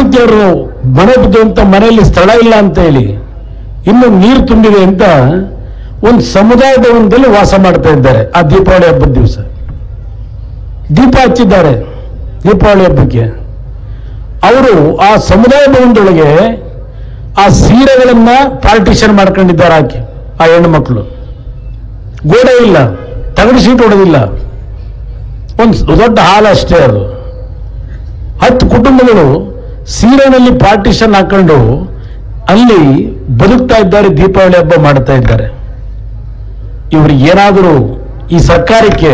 ರೀತಿ ಅವರು ಮನೆ ಬಿದ್ದು ಅಂತ ಮನೆಯಲ್ಲಿ ಸ್ಥಳ ಇಲ್ಲ ಅಂತ ಹೇಳಿ ಇನ್ನು ನೀರು ತುಂಬಿದೆ ಅಂತ ಒಂದು ಸಮುದಾಯ ಭವನದಲ್ಲಿ ವಾಸ ಮಾಡ್ತಾ ಇದ್ದಾರೆ ಆ ದೀಪಾವಳಿ ಹಬ್ಬದ ದಿವಸ ದೀಪ ಹಚ್ಚಿದ್ದಾರೆ ದೀಪಾವಳಿ ಹಬ್ಬಕ್ಕೆ ಅವರು ಆ ಸಮುದಾಯ ಭವನದೊಳಗೆ ಆ ಸೀರೆಗಳನ್ನ ಪಾರ್ಟಿಷನ್ ಮಾಡ್ಕೊಂಡಿದ್ದಾರೆ ಆಕೆ ಆ ಹೆಣ್ಣು ಮಕ್ಕಳು ಗೋಡೆ ಇಲ್ಲ ತಗಡು ಸೀಟ್ ಹೊಡೆದಿಲ್ಲ ಒಂದು ದೊಡ್ಡ ಹಾಲ್ ಅಷ್ಟೇ ಅದು ಹತ್ತು ಕುಟುಂಬಗಳು ಸೀರೆನಲ್ಲಿ ಪಾರ್ಟಿಷನ್ ಹಾಕೊಂಡು ಅಲ್ಲಿ ಬದುಕ್ತಾ ಇದ್ದಾರೆ ದೀಪಾವಳಿ ಹಬ್ಬ ಮಾಡ್ತಾ ಇದ್ದಾರೆ ಇವ್ರಿಗೆ ಏನಾದರೂ ಈ ಸರ್ಕಾರಕ್ಕೆ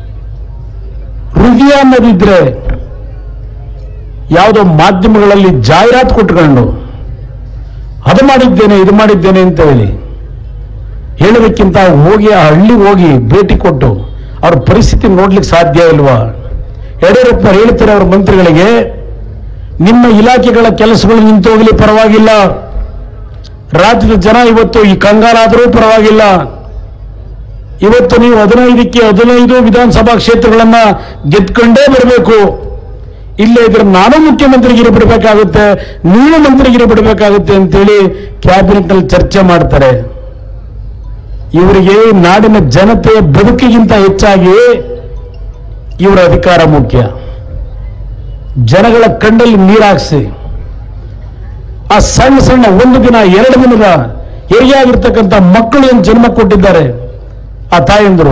ಹೃದಯ ಅನ್ನೋದಿದ್ರೆ ಯಾವುದೋ ಮಾಧ್ಯಮಗಳಲ್ಲಿ ಜಾಹೀರಾತು ಕೊಟ್ಕೊಂಡು ಅದು ಮಾಡಿದ್ದೇನೆ ಇದು ಮಾಡಿದ್ದೇನೆ ಅಂತ ಹೇಳಿ ಹೇಳೋದಕ್ಕಿಂತ ಹೋಗಿ ಆ ಹಳ್ಳಿಗೆ ಹೋಗಿ ಭೇಟಿ ಕೊಟ್ಟು ಅವ್ರ ಪರಿಸ್ಥಿತಿ ನೋಡ್ಲಿಕ್ಕೆ ಸಾಧ್ಯ ಇಲ್ವಾ ಯಡಿಯೂರಪ್ಪ ಹೇಳ್ತಾರೆ ಅವ್ರ ಮಂತ್ರಿಗಳಿಗೆ ನಿಮ್ಮ ಇಲಾಖೆಗಳ ಕೆಲಸಗಳು ನಿಂತು ಹೋಗಲಿ ಪರವಾಗಿಲ್ಲ ರಾಜ್ಯದ ಜನ ಇವತ್ತು ಈ ಕಂಗಾಲಾದರೂ ಪರವಾಗಿಲ್ಲ ಇವತ್ತು ನೀವು ಹದಿನೈದಕ್ಕೆ ಹದಿನೈದು ವಿಧಾನಸಭಾ ಕ್ಷೇತ್ರಗಳನ್ನ ಗೆದ್ಕೊಂಡೇ ಬರಬೇಕು ಇಲ್ಲೇ ಇದ್ರೆ ನಾನು ಮುಖ್ಯಮಂತ್ರಿಗಿರಿ ಬಿಡಬೇಕಾಗುತ್ತೆ ನೀವು ಮಂತ್ರಿಗಿರಿ ಬಿಡಬೇಕಾಗುತ್ತೆ ಅಂತೇಳಿ ಕ್ಯಾಬಿನೆಟ್ ನಲ್ಲಿ ಚರ್ಚೆ ಮಾಡ್ತಾರೆ ಇವರಿಗೆ ನಾಡಿನ ಜನತೆಯ ಬದುಕಿಗಿಂತ ಹೆಚ್ಚಾಗಿ ಇವರ ಅಧಿಕಾರ ಮುಖ್ಯ ಜನಗಳ ಕಣ್ಣಲ್ಲಿ ನೀರಾಕ್ಸಿ ಆ ಸಣ್ಣ ಸಣ್ಣ ಒಂದು ದಿನ ಎರಡು ದಿನದ ಹೆರಿಗೆಯಾಗಿರ್ತಕ್ಕಂಥ ಮಕ್ಕಳು ಏನು ಜನ್ಮ ಕೊಟ್ಟಿದ್ದಾರೆ ಆ ತಾಯಂದರು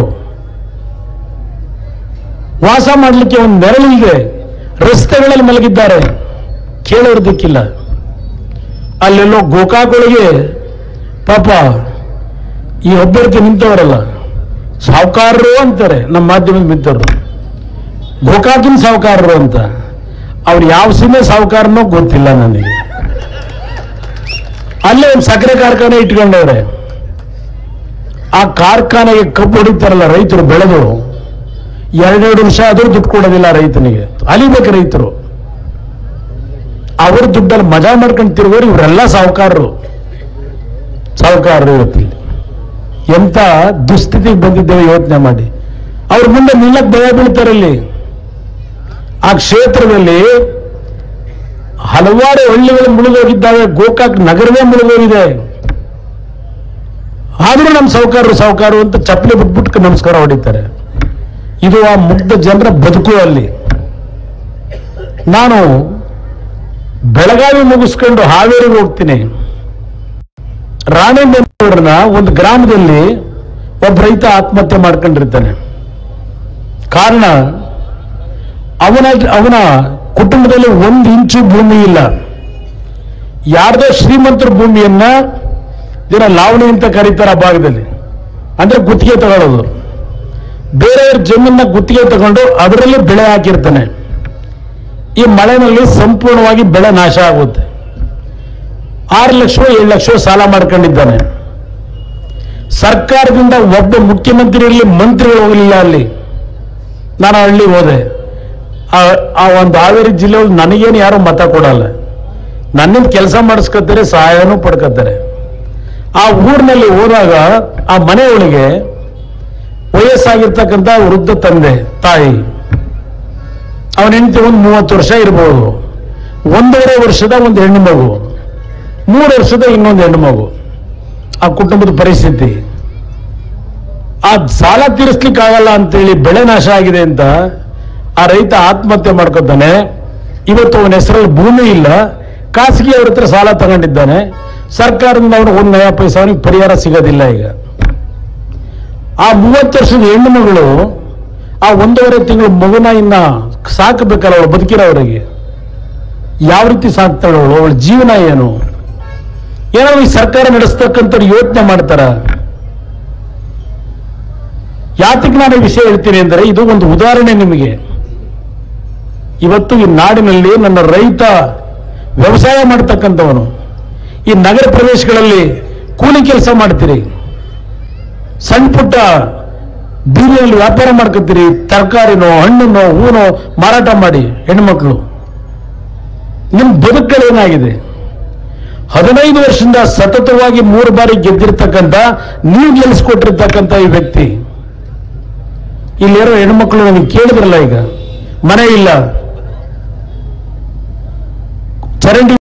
ವಾಸ ಮಾಡಲಿಕ್ಕೆ ಒಂದು ನೆರಳಿಲ್ಲದೆ ರಸ್ತೆಗಳಲ್ಲಿ ಮಲಗಿದ್ದಾರೆ ಕೇಳೋರು ದಿಕ್ಕಿಲ್ಲ ಅಲ್ಲೆಲ್ಲೋ ಗೋಕಾಕೊಳಗೆ ಪಾಪ ಈ ಅಭ್ಯರ್ಥಿ ನಿಂತವರಲ್ಲ ಸಾಹುಕಾರರು ಅಂತಾರೆ ನಮ್ಮ ಮಾಧ್ಯಮದ ಮಿತ್ರರು ಗೋಕಾಕಿನ ಸಾಹುಕಾರರು ಅಂತ ಅವ್ರು ಯಾವ ಸೀಮೆ ಸಾಹುಕಾರನೋ ಗೊತ್ತಿಲ್ಲ ನನಗೆ ಅಲ್ಲೇ ಒಂದು ಸಕ್ಕರೆ ಕಾರ್ಖಾನೆ ಇಟ್ಕೊಂಡವ್ರೆ ಆ ಕಾರ್ಖಾನೆಗೆ ಕಬ್ಬು ಹೊಡಿತಾರಲ್ಲ ರೈತರು ಬೆಳೆದು ಎರಡೆರಡು ವರ್ಷ ಆದ್ರೂ ದುಡ್ಡು ಕೊಡೋದಿಲ್ಲ ರೈತನಿಗೆ ಅಲಿಬೇಕು ರೈತರು ಅವ್ರ ದುಡ್ಡಲ್ಲಿ ಮಜಾ ಮಾಡ್ಕೊಂಡು ತಿರುಗೋರು ಇವರೆಲ್ಲ ಸಾಹುಕಾರರು ಸಾಹುಕಾರರು ಇವತ್ತಿಲ್ಲಿ ಎಂತ ದುಸ್ಥಿತಿಗೆ ಬಂದಿದ್ದೇವೆ ಯೋಚನೆ ಮಾಡಿ ಅವ್ರ ಮುಂದೆ ನಿಲ್ಲಕ್ ಭಯ ಬೀಳ್ತಾರೆ ಇಲ್ಲಿ ಆ ಕ್ಷೇತ್ರದಲ್ಲಿ ಹಲವಾರು ಹಳ್ಳಿಗಳು ಮುಳುಗೋಗಿದ್ದಾವೆ ಗೋಕಾಕ್ ನಗರವೇ ಮುಳುಗೋಗಿದೆ ಆದ್ರೂ ನಮ್ಮ ಸಾಹುಕಾರರು ಸಾಹುಕಾರರು ಅಂತ ಚಪ್ಪಲಿ ಬಿಟ್ಬಿಟ್ಟು ನಮಸ್ಕಾರ ಹೊಡಿತಾರೆ ಇದು ಆ ಮುಗ್ಧ ಜನರ ಬದುಕು ಅಲ್ಲಿ ನಾನು ಬೆಳಗಾವಿ ಮುಗಿಸ್ಕೊಂಡು ಹಾವೇರಿಗೆ ಹೋಗ್ತೀನಿ ರಾಣೇಬೆನ್ನೂರನ್ನ ಒಂದು ಗ್ರಾಮದಲ್ಲಿ ಒಬ್ಬ ರೈತ ಆತ್ಮಹತ್ಯೆ ಮಾಡ್ಕೊಂಡಿರ್ತಾನೆ ಕಾರಣ ಅವನ ಅವನ ಕುಟುಂಬದಲ್ಲಿ ಒಂದು ಇಂಚು ಭೂಮಿ ಇಲ್ಲ ಯಾರ್ದೋ ಶ್ರೀಮಂತರ ಭೂಮಿಯನ್ನ ದಿನ ಲಾವಣಿ ಅಂತ ಕರೀತಾರೆ ಆ ಭಾಗದಲ್ಲಿ ಅಂದ್ರೆ ಗುತ್ತಿಗೆ ತಗೊಳ್ಳೋದು ಬೇರೆಯವ್ರ ಜಮೀನ ಗುತ್ತಿಗೆ ತಗೊಂಡು ಅದರಲ್ಲಿ ಬೆಳೆ ಹಾಕಿರ್ತಾನೆ ಈ ಮಳೆನಲ್ಲಿ ಸಂಪೂರ್ಣವಾಗಿ ಬೆಳೆ ನಾಶ ಆಗುತ್ತೆ ಆರು ಲಕ್ಷ ಏಳು ಲಕ್ಷ ಸಾಲ ಮಾಡ್ಕೊಂಡಿದ್ದಾನೆ ಸರ್ಕಾರದಿಂದ ಒಬ್ಬ ಮುಖ್ಯಮಂತ್ರಿ ಇರಲಿ ಮಂತ್ರಿಗಳು ಹೋಗಲಿಲ್ಲ ಅಲ್ಲಿ ನಾನು ಹಳ್ಳಿ ಹೋದೆ ಆ- ಆ ಒಂದು ಹಾವೇರಿ ಜಿಲ್ಲೆಯಲ್ಲಿ ನನಗೇನು ಯಾರು ಮತ ಕೊಡಲ್ಲ ನನ್ನಿಂದ ಕೆಲಸ ಮಾಡಿಸ್ಕೊತಾರೆ ಸಹಾಯನೂ ಪಡ್ಕೊತಾರೆ ಆ ಊರಿನಲ್ಲಿ ಹೋದಾಗ ಆ ಮನೆಯೊಳಗೆ ವಯಸ್ಸಾಗಿರ್ತಕ್ಕಂಥ ವೃದ್ಧ ತಂದೆ ತಾಯಿ ಅವನ ಹೆಂಡತಿ ಒಂದು ಮೂವತ್ತು ವರ್ಷ ಇರ್ಬೋದು ಒಂದೂವರೆ ವರ್ಷದ ಒಂದು ಹೆಣ್ಣು ಮಗು ಮೂರು ವರ್ಷದ ಇನ್ನೊಂದು ಹೆಣ್ಣು ಮಗು ಆ ಕುಟುಂಬದ ಪರಿಸ್ಥಿತಿ ಆ ಸಾಲ ತೀರಿಸ್ಲಿಕ್ಕೆ ಆಗಲ್ಲ ಅಂತೇಳಿ ಬೆಳೆ ನಾಶ ಆಗಿದೆ ಅಂತ ಆ ರೈತ ಆತ್ಮಹತ್ಯೆ ಮಾಡ್ಕೊತಾನೆ ಇವತ್ತು ಅವನ ಹೆಸರಲ್ಲಿ ಭೂಮಿ ಇಲ್ಲ ಖಾಸಗಿ ಅವ್ರ ಹತ್ರ ಸಾಲ ತಗೊಂಡಿದ್ದಾನೆ ಸರ್ಕಾರದಿಂದ ಅವನು ಒಂದು ನಯ ಪೈಸೆ ಅವನಿಗೆ ಪರಿಹಾರ ಸಿಗೋದಿಲ್ಲ ಈಗ ಆ ಮೂವತ್ತು ವರ್ಷದ ಹೆಣ್ಣು ಮಗಳು ಆ ಒಂದೂವರೆ ತಿಂಗಳು ಮಗುನ ಇನ್ನ ಸಾಕಬೇಕಲ್ಲ ಅವಳು ಬದುಕಿರೋವರಿಗೆ ಯಾವ ರೀತಿ ಸಾಕ್ತಾಳು ಅವಳು ಅವಳ ಜೀವನ ಏನು ಏನಾದ್ರು ಈ ಸರ್ಕಾರ ನಡೆಸ್ತಕ್ಕಂಥ ಯೋಚನೆ ಮಾಡ್ತಾರ ಯಾತಕ್ಕೆ ನಾನು ಈ ವಿಷಯ ಹೇಳ್ತೀನಿ ಅಂದರೆ ಇದು ಒಂದು ಉದಾಹರಣೆ ನಿಮಗೆ ಇವತ್ತು ಈ ನಾಡಿನಲ್ಲಿ ನನ್ನ ರೈತ ವ್ಯವಸಾಯ ಮಾಡ್ತಕ್ಕಂಥವನು ಈ ನಗರ ಪ್ರದೇಶಗಳಲ್ಲಿ ಕೂಲಿ ಕೆಲಸ ಮಾಡ್ತೀರಿ ಸಣ್ಣ ಪುಟ್ಟ ಬೀದಿಯಲ್ಲಿ ವ್ಯಾಪಾರ ಮಾಡ್ಕೊತೀರಿ ತರಕಾರಿನೋ ಹಣ್ಣನ್ನೋ ಹೂನೋ ಮಾರಾಟ ಮಾಡಿ ಹೆಣ್ಮಕ್ಳು ನಿಮ್ ಬದುಕುಗಳೇನಾಗಿದೆ ಹದಿನೈದು ವರ್ಷದಿಂದ ಸತತವಾಗಿ ಮೂರು ಬಾರಿ ಗೆದ್ದಿರ್ತಕ್ಕಂಥ ನೀವು ಗೆಲ್ಲಿಸ್ಕೊಟ್ಟಿರ್ತಕ್ಕಂಥ ಈ ವ್ಯಕ್ತಿ ಇಲ್ಲಿರೋ ಹೆಣ್ಮಕ್ಳು ನನಗೆ ಕೇಳಿದ್ರಲ್ಲ ಈಗ ಮನೆ ಇಲ್ಲ ಚರಂಡಿ